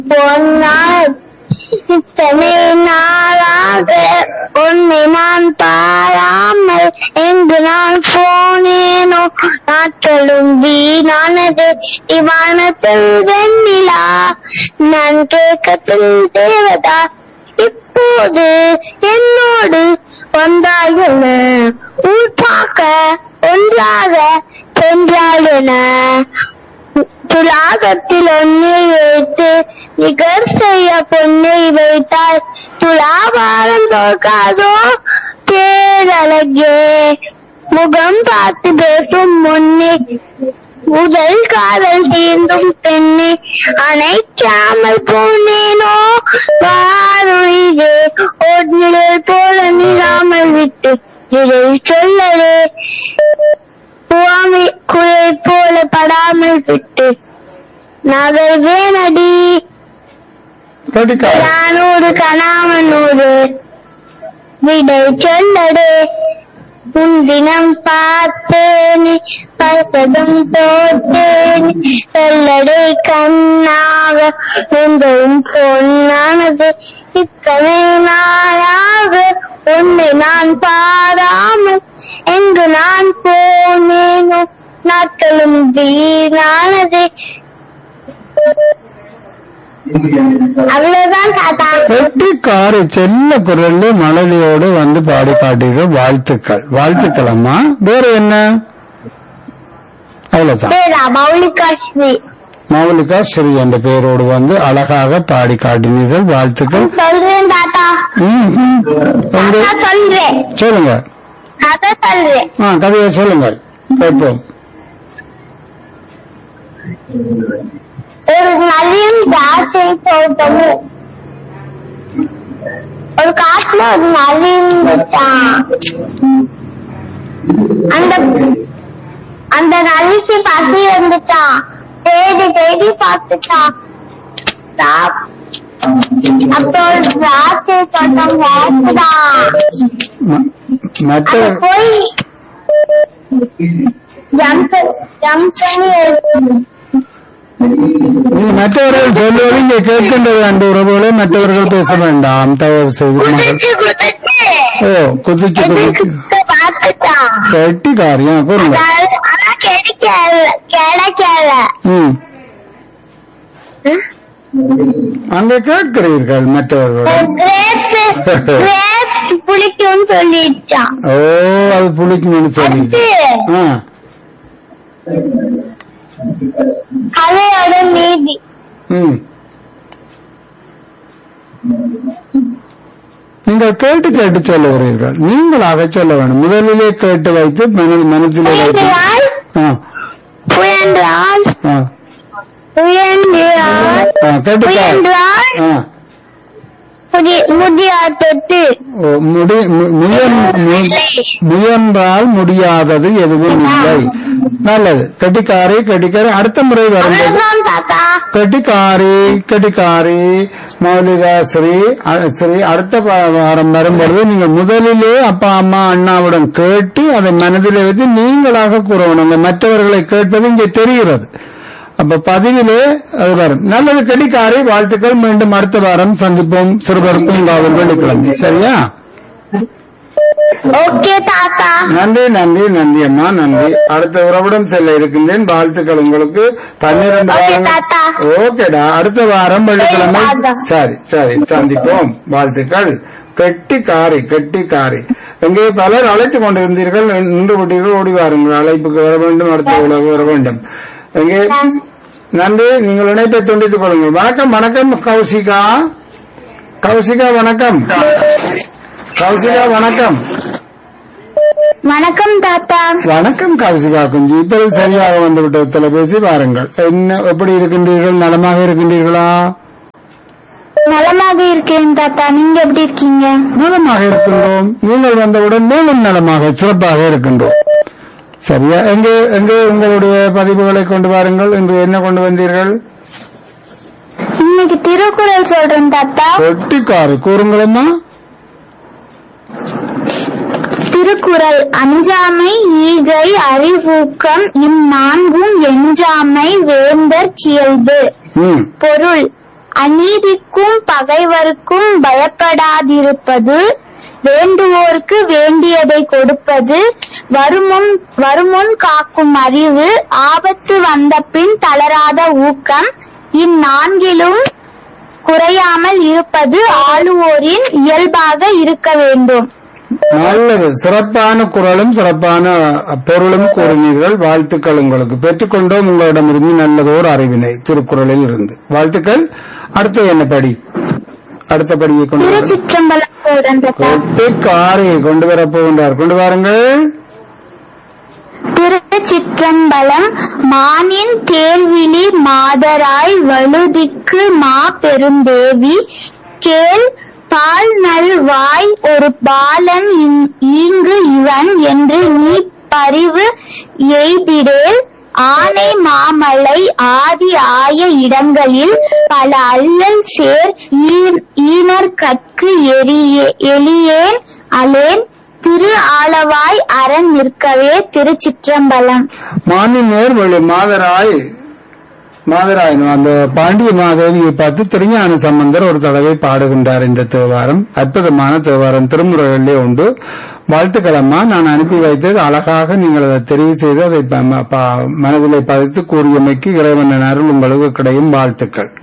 பொன்னால் இத்தனை நாளாக உன்னை நான் பாராமல் எங்கு நான் போனேனோ நாட்களும் வீணானது இவானத்தில் வெண்ணிலா நான் கேட்கத்தில் தேவதா இப்போது என்னோடு வந்தாயென ஊட்டாக்க ஒன்றாக சென்றாயென துலாகத்தில் ஒன்னை வைத்து நிகர் செய்ய பொன்னை வைத்தால் துலாபாரம் தோற்காதோ பேரழகே முகம் பார்த்து பேசும் முன்னே முதல் காதல் தீர்ந்தும் பெண்ணே அணைக்காமல் போனேனோ வாருயிரே ஒன்றில் போல நிலாமல் விட்டு இதை சொல்லலே சுவாமி குழை போல படாமல் விட்டு நகர் வேணடி கட்டிக்காரி நானூறு கணாமனூறு விடை சொல்லடு உன் தினம் பார்த்தேனே பார்த்ததும் தோற்றேனே சொல்லடை கண்ணாக எந்தவும் பொன்னானது இத்தனை நாளாக உன்னை நான் பாராமல் எங்கு நான் போனேனோ நாட்களும் வீணானது அவ்வளவுதான் தாத்தா கட்டிக்காரி செல்ல குரல்ல மழலையோடு வந்து பாடி காட்டீர்கள் வாழ்த்துக்கள் வாழ்த்துக்கள் அம்மா வேற என்ன அவ்வளவுதான் பேரா மௌலிகாஸ்மி மௌலிகா ஸ்ரீ என்ற பெயரோடு வந்து அழகாக பாடி காட்டினீர்கள் வாழ்த்துக்கள் சொல்றேன் தாத்தா ம், ம். உங்க- தாத்தா சொல்றேன் சொல்லுங்க கதை சொல்றேன் ஆ கதையை சொல்லுங்கள் கேட்போம் ஒரு நதியும் திராட்சை தோட்டமும் ஒரு காட்டுல ஒரு நதி இருந்துச்சான் அந்த அந்த நதிக்கு பசி வந்துச்சான் தேடி தேடி பார்த்துச்சான் சா- அப்போ ஒரு திராட்சை தோட்டம் வாழ்த்துதான் ம- மற்ற அது போய் ஜம்ப் ஜம்ப் பண்ணி எடுத்து- நீ மற்றவர்கள் சொல்லுவது இங்கே கேட்கின்றது அன்று உறவுகளை மற்றவர்கள் பேச வேண்டாம் தயவு செய்து மகள். குதிச்சு குதிச்சு ஓ குதிச்சு குதிச்சு எதிர்த்து பார்த்துட்டான் கட்டி காரியம் கூறுங்க அதாவது ஆனா கிடைக்கல கிடைக்கல ம் அங்கே கேட்கிறீர்கள் மற்றவர்கள் கிரேப்ஸ் கிரேப்ஸ் புளிக்கும்னு சொல்லிடுச்சான் ஓ அது புளிக்கணும்னு சொல்லி அடுத்து ஆ கதையோட நீதி ம் நீங்கள் கேட்டு கேட்டு சொல்லுகிறீர்கள் நீங்களாக சொல்ல வேண்டும் முதலிலே கேட்டு வைத்து மன மனத்திலே வைத்து புயன்றால் ஆ புயன்றால் ஆ புயன்றால் ஆ கேட்டு பாரு. புயன்றால் ஆ முடி- முடியா தொட்டு ஓ, முடி மு- முயன்- மு- முயன்றால் முடியாதது எதுவும் இல்லை நல்லது கெட்டிக்காரி கெட்டிக்காரி அடுத்த முறை வரும்போது அவ்வளவுதான் தாத்தா கெட்டிக்காரி கெட்டிக்காரி மௌலிகா ஸ்ரீ அ- ஸ்ரீ அடுத்த வா- வாரம் வரும்பொழுது நீங்க முதலிலே அப்பா அம்மா அண்ணாவுடன் கேட்டு அதை மனதிலே வைத்து நீங்களாக கூறணும் அந்த மற்றவர்களை கேட்பது இங்கே தெரிகிறது அப்ப பதிவிலே அது வரும் நல்லது கெட்டிக்காரி வாழ்த்துக்கள் மீண்டும் அடுத்த வாரம் சந்திப்போம் சிறுவர் பூங்காவில் வெள்ளிக்கிழமை சரியா ஓகே தாத்தா நன்றி நன்றி நன்றி அம்மா நன்றி அடுத்த உறவிடம் செல்ல இருக்கின்றேன் வாழ்த்துக்கள் உங்களுக்கு பன்னிரண்டு ஓகே, வாரம் தாத்தா. ஓகேடா அடுத்த வாரம் வெள்ளிக்கிழமை சரி, தாத்தா. சரி சரி சந்திப்போம் வாழ்த்துக்கள் கெட்டி காரி கெட்டி காரி இங்கே பலர் அழைத்துக் கொண்டிருந்தீர்கள் நின்று விட்டீர்கள் ஓடி வாருங்கள் அழைப்புக்கு வர வேண்டும் அடுத்த உலக வர வேண்டும் இங்கே நன்றி நீங்கள் இணைப்பை துண்டித்துக் கொள்ளுங்கள் வணக்கம் வணக்கம் கௌசிகா கௌசிகா வணக்கம் கௌசிகா வணக்கம் வணக்கம் தாத்தா வணக்கம் கௌசிகா குஞ்சு இப்போது சரியாக வந்துவிட்ட தொலைபேசி பாருங்கள் என்ன எப்படி இருக்கின்றீர்கள் நலமாக இருக்கின்றீர்களா நலமாக இருக்கேன் தாத்தா நீங்க எப்படி இருக்கீங்க நலமாக இருக்கின்றோம் நீங்கள் வந்தவுடன் மேலும் நலமாக சிறப்பாக இருக்கின்றோம் சரியா எங்கே எங்கே உங்களுடைய பதிவுகளை கொண்டு வாருங்கள் இன்று என்ன கொண்டு வந்தீர்கள் இன்னைக்கு திருக்குறள் சொல்றேன் தாத்தா வெட்டிக்காரு கூறுங்களம்மா திருக்குறள் அஞ்சாமை ஈகை அறிவூக்கம் இந்நான்கும் எஞ்சாமை வேந்தர் கியல்பு ம் பொருள் அநீதிக்கும் பகைவருக்கும் பயப்படாதிருப்பது வேண்டுவோர்க்கு வேண்டியதை கொடுப்பது வருமுன் வருமுன் காக்கும் அறிவு ஆபத்து வந்த பின் தளராத ஊக்கம் இந்நான்கிலும் குறையாமல் இருப்பது ஆளுவோரின் இயல்பாக இருக்க வேண்டும் நல்லது சிறப்பான குரலும் சிறப்பான பொருளும் கூறினீர்கள் வாழ்த்துக்கள் உங்களுக்கு பெற்றுக்கொண்டோம் உங்களிடமிருந்து நல்லதோர் அறிவினை திருக்குறளில் இருந்து வாழ்த்துக்கள் அடுத்து என்ன படி அடுத்த படியை கொண்டு வாருங்கள். திருச்சிற்றம்பலம் சொல்றேன் தாத்தா கொட்டி காரை கொண்டு வரப் போகின்றார் கொண்டு வாருங்கள் திருச்சிற்றம்பலம் மானின் தேர்விழி மாதராய் வலுதிக்கு மா பெருந்தேவி கேள் பால் நல் வாய் ஒரு பாலன் இம்- ஈங்கு இவன் என்று நீ பரிவு எய்திடேல் ஆனை மாமலை ஆதி ஆய இடங்களில் பல அல்லல் சேர் ஈ- ஈனர் கற்கு எரியே எளியேன் அலேன் திரு ஆலவாய் அரண் நிற்கவே திருச்சிற்றம்பலம் மானினேர் வழி மாதராய் மாதராய் அந்த பாண்டிய மாதேவியை பார்த்து திருஞான சம்பந்தர் ஒரு தடவை பாடுகின்றார் இந்த தேவாரம் அற்புதமான தேவாரம் திருமுறைகளிலே உண்டு வாழ்த்துக்களம்மா நான் அனுப்பி வைத்தது அழகாக நீங்கள் அதை தெரிவு செய்து அதை ப- ம- ப- மனதிலே பதித்து கூறியமைக்கு இறைவன் அருள் உங்களுக்கு கிடையும் வாழ்த்துக்கள்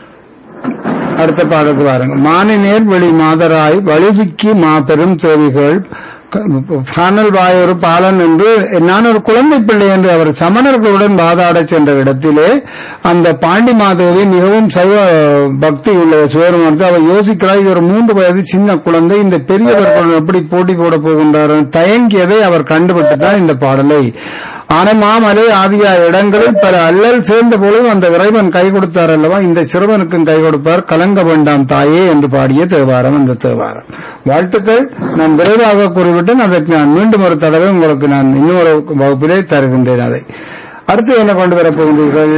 அடுத்த பாடலுக்கு வாருங்க மானினேர் வெளி மாதராய் வலிதிக்கு மாபெரும் தேவிகள் பானல் வாய் ஒரு பாலன் என்று நான் ஒரு குழந்தை பிள்ளை என்று அவர் சமணர்களுடன் வாதாடச் சென்ற இடத்திலே அந்த பாண்டி மாதேவி மிகவும் சைவ பக்தி உள்ள சுயரமர்த்து அவர் யோசிக்கிறார் இது ஒரு மூன்று வயது சின்ன குழந்தை இந்த பெரியவர்கள் எப்படி போட்டி போட போகின்றார் தயங்கியதை அவர் கண்டுபிட்டு தான் இந்த பாடலை ஆனமாமலை ஆகிய இடங்களில் பல அல்லல் சேர்ந்த பொழுது அந்த இறைவன் கை கொடுத்தார் அல்லவா இந்த சிறுவனுக்கும் கை கொடுப்பார் கலங்க வேண்டாம் தாயே என்று பாடிய தேவாரம் அந்த தேவாரம் வாழ்த்துக்கள் நான் விரைவாக கூறிவிட்டேன் அதற்கு நான் மீண்டும் ஒரு தடவை உங்களுக்கு நான் இன்னொரு வகுப்பிலே தருகின்றேன் அதை அடுத்து என்ன கொண்டு வரப் போகின்றீர்கள்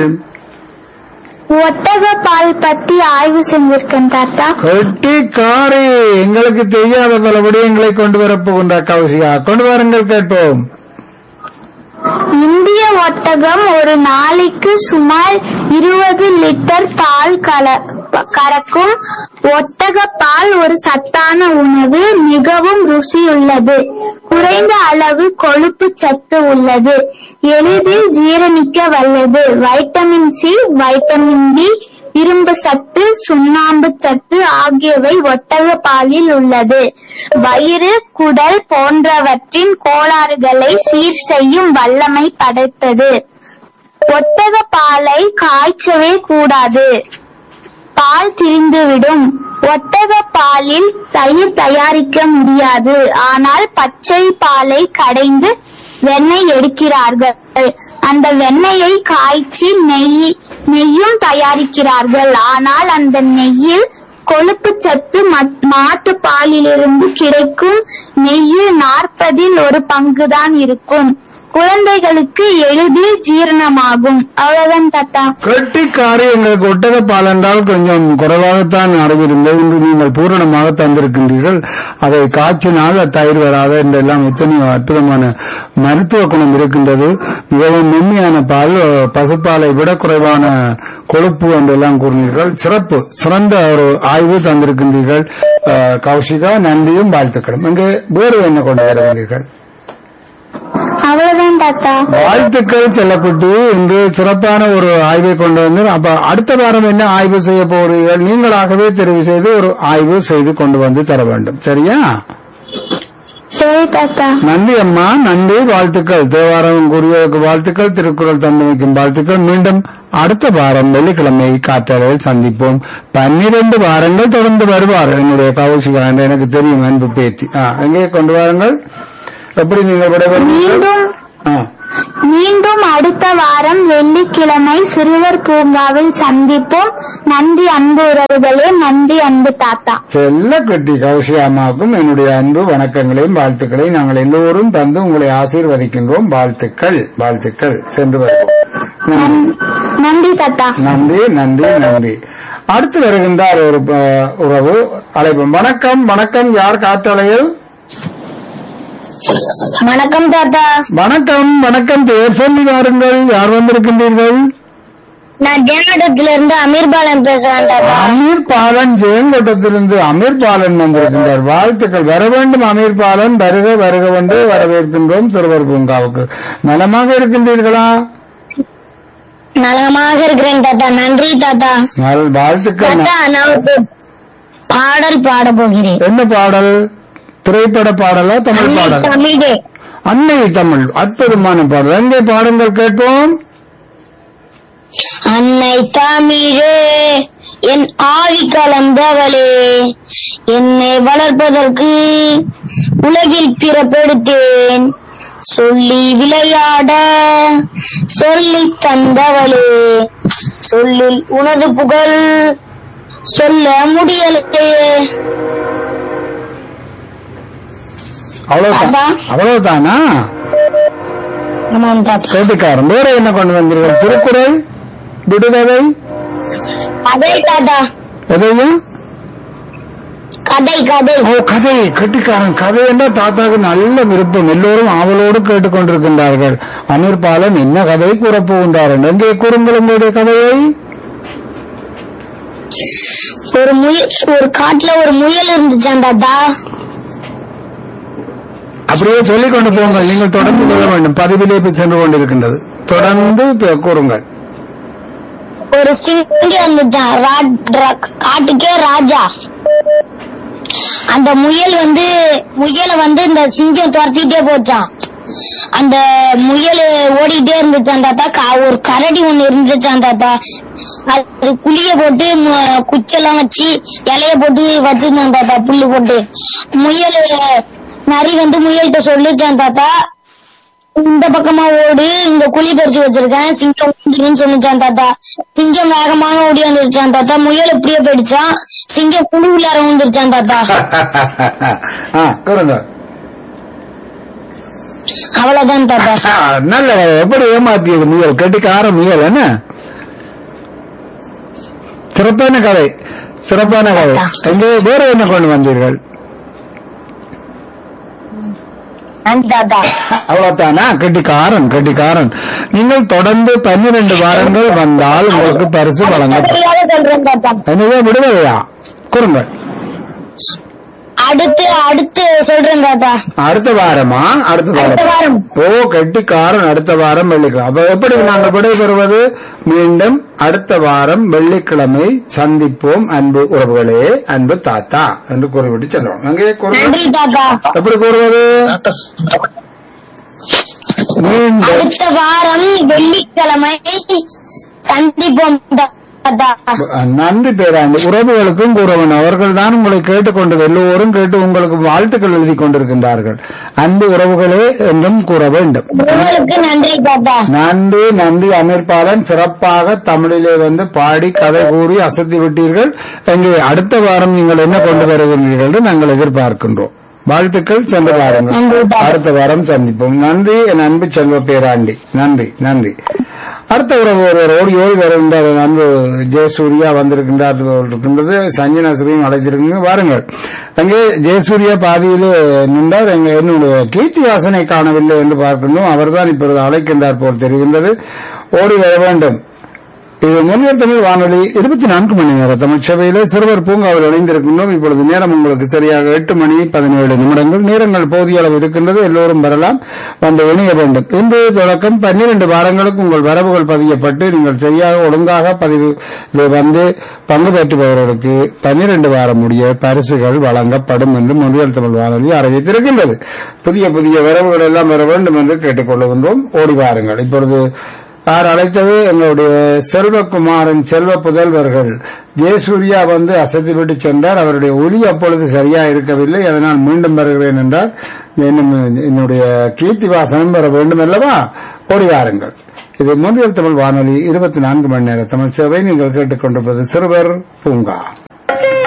ஒட்டக பால் பத்தி ஆய்வு செஞ்சிருக்கேன் தாத்தா கட்டி காரே எங்களுக்கு தெரியாத பல விடயங்களை கொண்டு வரப் போகின்றார் கௌசியா கொண்டு வாருங்கள் கேட்போம் இந்திய ஒட்டகம் ஒரு நாளைக்கு சுமார் இருபது லிட்டர் பால் கல- கறக்கும் ஒட்டக பால் ஒரு சத்தான உணவு மிகவும் ருசியுள்ளது குறைந்த அளவு கொழுப்பு சத்து உள்ளது எளிதில் ஜீரணிக்க வல்லது வைட்டமின் சி வைட்டமின் டி இரும்பு சத்து சுண்ணாம்பு சத்து ஆகியவை ஒட்டக பாலில் உள்ளது வயிறு குடல் போன்றவற்றின் கோளாறுகளை சீர் செய்யும் வல்லமை படைத்தது ஒட்டக பாலை காய்ச்சவே கூடாது பால் திரிந்துவிடும் ஒட்டக பாலில் தயிர் தயாரிக்க முடியாது ஆனால் பச்சை பாலை கடைந்து வெண்ணெய் எடுக்கிறார்கள் அந்த வெண்ணெயை காய்ச்சி நெய் நெய்யும் தயாரிக்கிறார்கள் ஆனால் அந்த நெய்யில் கொழுப்பு சத்து மாட்டு பாலிலிருந்து கிடைக்கும் நெய்யில் நாற்பதில் ஒரு பங்குதான் இருக்கும் குழந்தைகளுக்கு எளிதில் ஜீரணமாகும் அவ்வளவுதான் தாத்தா கட்டிக்காரி எங்களுக்கு ஒட்டக பால் என்றால் கொஞ்சம் குறைவாகத்தான் அறிவிருந்தது இன்று நீங்கள் பூரணமாக தந்திருக்கின்றீர்கள் அதை காய்ச்சினால் அது தயிர் வராத என்றெல்லாம் எத்தனையோ அற்புதமான மருத்துவ குணம் இருக்கின்றது மிகவும் மென்மையான பால் பசுப்பாலை விட குறைவான கொழுப்பு என்றெல்லாம் கூறினீர்கள் சிறப்பு சிறந்த ஒரு ஆய்வு தந்திருக்கின்றீர்கள் அஹ், கௌஷிகா நன்றியும் வாழ்த்துக்களும் இங்கே வேறு என்ன கொண்டு வருகிறீர்கள் அவ்வளவுதான் தாத்தா வாழ்த்துக்கள் செல்லப்பட்டு இன்று சிறப்பான ஒரு ஆய்வை கொண்டு வந்து அப்ப அடுத்த வாரம் என்ன ஆய்வு செய்ய போறீர்கள் நீங்களாகவே தெரிவு செய்து ஒரு ஆய்வு செய்து கொண்டு வந்து தர வேண்டும் சரியா சரி தாத்தா நன்றி அம்மா நன்றி வாழ்த்துக்கள் தேவாரம் கூறியதற்கு வாழ்த்துக்கள் திருக்குறள் தந்தமைக்கும் வாழ்த்துக்கள் மீண்டும் அடுத்த வாரம் வெள்ளிக்கிழமை காற்றலையில் சந்திப்போம் பன்னிரண்டு வாரங்கள் தொடர்ந்து வருவார் என்னுடைய கௌசிகா என்று எனக்கு தெரியும் அன்பு பேத்தி ஆ, எங்கே கொண்டு வாருங்கள் எப்படி நீங்கள் விடைபெறுவீர்கள் மீண்டும் ஆ மீண்டும் அடுத்த வாரம் வெள்ளிக்கிழமை சிறுவர் பூங்காவில் சந்திப்போம் நன்றி அன்பு உறவுகளே நன்றி அன்பு தாத்தா செல்ல கட்டி கௌஷி அம்மாவுக்கும் என்னுடைய அன்பு வணக்கங்களையும் வாழ்த்துக்களையும் நாங்கள் எல்லோரும் தந்து உங்களை ஆசீர்வதிக்கின்றோம் வாழ்த்துக்கள் வாழ்த்துக்கள் சென்று வருவோம் நன்றி. நன்றி தாத்தா நன்றி நன்றி நன்றி அடுத்து வருகின்றார் ஒரு அஹ், உறவு அழைப்போம் வணக்கம் வணக்கம் யார் காற்றலையில் வணக்கம் தாத்தா வணக்கம் வணக்கம் பெயர் சொல்லி வாருங்கள் யார் வந்திருக்கின்றீர்கள் நான் ஜெயநகரத்துல இருந்து அமீர் பாலன் பேசுறேன் தாத்தா அமீர் பாலன் ஜெயங்கோட்டத்திலிருந்து அமீர் பாலன் வந்திருக்கின்றார் வாழ்த்துக்கள் வர வேண்டும் அமீர் பாலன் வருக வருக என்று வரவேற்கின்றோம் சிறுவர் பூங்காவுக்கு நலமாக இருக்கின்றீர்களா நலமாக இருக்கிறேன் தாத்தா நன்றி தாத்தா நல்- வாழ்த்துக்கள் தாத்தா நான் ஒரு பாடல் பாட போகிறேன் என்ன பாடல் திரைப்பட பாடலா தமிழ் பாடல் தமிழே அன்னை தமிழ் அற்புதமான பாடல் எங்கே பாடங்கள் கேட்போம் அன்னை தமிழே என் ஆவி கலந்தவளே என்னை வளர்ப்பதற்கு உலகில் பிறப்பெடுத்தேன் சொல்லி விளையாட சொல்லி தந்தவளே சொல்லில் உனது புகழ் சொல்ல முடியலையே அவ்வளவுதான் அதான். அவ்வளவுதானா ஆமாம் தாத்தா கேட்டுக்காரன் வேற என்ன கொண்டு வந்தீர்கள் திருக்குறள் விடுதலை கதை தாத்தா எதையும் கதை கதை ஓ கதை கட்டிக்காரன் கதை என்றால் தாத்தாக்கு நல்ல விருப்பம் எல்லோரும் ஆவலோடு கேட்டுக்கொண்டிருக்கின்றார்கள் அமீர் பாலன் என்ன கதை கூறப் போகின்றார்கள் எங்கே கூறுங்கள் உங்களுடைய கதையை ஒரு முயல் ஒரு காட்டுல ஒரு முயல் இருந்துச்சான் தாத்தா அப்படியே சொல்லிக் கொண்டு போங்கள் நீங்கள் தொடர்ந்து சொல்ல வேண்டும் பதிவிலே போய் சென்று கொண்டிருக்கின்றது தொடர்ந்து பே- கூறுங்கள் ஒரு சிங்கம் இருந்துச்சான் ரா- ரா- காட்டுக்கே ராஜா அந்த முயல் வந்து முயலை வந்து இந்த சிங்கம் துரத்திட்டே போச்சான் அந்த முயல் ஓடிட்டே இருந்துச்சான் தாத்தா கா- ஒரு கரடி ஒண்ணு இருந்துச்சான் தாத்தா அது குழிய போட்டு மு- குச்செல்லாம் வச்சு இலைய போட்டு வச்சிருந்தான் தாத்தா புல்லு போட்டு முயல் நரி வந்து முயல்கிட்ட சொல்லுச்சான் தாத்தா இந்த பக்கமா ஓடு இங்க குழி பறிச்சு வச்சிருக்கேன் சிங்கம் வந்துருன்னு சொன்னிச்சான் தாத்தா சிங்கம் வேகமாக ஓடி வந்துருச்சான் தாத்தா முயல் இப்படியே போயிடுச்சான் சிங்கம் குழி உள்ளார வந்துருச்சான் தாத்தா ஆ, கூறுங்க அவ்வளவுதான் தாத்தா ஆ, நல்ல கதை. எப்படி ஏமாற்றியது முயல் கட்டிக்கார முயல் என்ன சிறப்பான கதை சிறப்பான கதை எங்கே வேற என்ன கொண்டு வந்தீர்கள் நன்றி தாத்தா அவ்வளவுதானா கெட்டிக்காரன் கெட்டிக்காரன் நீங்கள் தொடர்ந்து பன்னிரண்டு வாரங்கள் வந்தால் உங்களுக்கு பரிசு வழங்கப்படும் சரியாக சொல்றேன் தாத்தா எனவே விடுவதையா கூறுங்கள் அடுத்து அடுத்து சொல்றேன் தாத்தா அடுத்த வாரமா அடுத்த அடுத்த வாரம் வாரம் ஓ கெட்டிக்காரன் அடுத்த வாரம் வெள்ளிக்கிழமை அப்ப எப்படி நாங்கள் விடைபெறுவது மீண்டும் அடுத்த வாரம் வெள்ளிக்கிழமை சந்திப்போம் அன்பு உறவுகளே அன்பு தாத்தா என்று கூறிவிட்டு சென்றோம் அங்கே கூறுங்கள் நன்றி தாத்தா எப்படி கூறுவது மீண்டும் அடுத்த வாரம் வெள்ளிக்கிழமை சந்திப்போம் தாத்தா நன்றி பேராண்டு உறவுகளுக்கும் கூறவன் அவர்கள் தான் உங்களை கேட்டுக்கொண்டு எல்லோரும் கேட்டு உங்களுக்கு வாழ்த்துக்கள் எழுதி கொண்டிருக்கின்றார்கள் அன்பு உறவுகளே என்றும் கூற வேண்டும் உங்களுக்கு நன்றி தாத்தா நன்றி நன்றி அமீர்பாலன் சிறப்பாக தமிழிலே வந்து பாடி கதை கூறி அசத்தி விட்டீர்கள் எங்கே அடுத்த வாரம் நீங்கள் என்ன கொண்டு வருகிறீர்கள் என்று நாங்கள் எதிர்பார்க்கின்றோம் வாழ்த்துக்கள் சென்ற வாரங்கள் நன்றி தாத்தா. அடுத்த வாரம் சந்திப்போம் நன்றி என் அன்பு செல்வ பேராண்டி நன்றி நன்றி அடுத்த உறவு ஒருவர் ஓடி ஓடி வருகின்றார் என் அன்பு ஜெயசூர்யா வந்திருக்கின்றார் போல் இருக்கின்றது சஞ்சனா ஸ்ரீயும் அழைச்சிருக்கீங்க வாருங்கள் அங்கே ஜெயசூர்யா பாதியிலே நின்றார் எங்க என்னுடைய கீர்த்தி வாசனை காணவில்லை என்று பார்க்கின்றோம் அவர்தான் இப்பொழுது அழைக்கின்றார் போல் தெரிகின்றது ஓடி வர வேண்டும் இது முன்னர் தமிழ் வானொலி இருபத்தி நான்கு மணி நேர தமிழ் சபையிலே சிறுவர் பூங்காவில் இணைந்திருக்கின்றோம் இப்பொழுது நேரம் உங்களுக்கு சரியாக எட்டு மணி பதினேழு நிமிடங்கள் நேரங்கள் போதிய அளவு இருக்கின்றது எல்லோரும் வரலாம் வந்து இணைய வேண்டும் இன்று தொடக்கம் பன்னிரண்டு வாரங்களுக்கு உங்கள் வரவுகள் பதியப்பட்டு நீங்கள் சரியாக ஒழுங்காக பதிவு இதில் வந்து பங்கு பெற்றுபவர்களுக்கு பன்னிரண்டு வாரம் முடிய பரிசுகள் வழங்கப்படும் என்று முன்னியல் தமிழ் வானொலி அறிவித்திருக்கின்றது புதிய புதிய வரவுகள் எல்லாம் வர வேண்டும் என்று கேட்டுக்கொள்கின்றோம் ஓடி வாருங்கள் இப்பொழுது யார் அழைத்தது எங்களுடைய செல்வகுமாரன் செல்வ புதல்வர்கள் ஜெயசூர்யா வந்து அசத்தி விட்டு சென்றார் அவருடைய ஒலி அப்பொழுது சரியா இருக்கவில்லை அதனால் மீண்டும் வருகிறேன் என்றார் இன்னும் என்னுடைய கீர்த்தி வாசனம் வர வேண்டும் அல்லவா ஓடி வாருங்கள் இது மூன்றியல் தமிழ் வானொலி இருபத்தி நான்கு மணி நேர தமிழ் சேவை நீங்கள் கேட்டுக்கொண்டிருப்பது சிறுவர் பூங்கா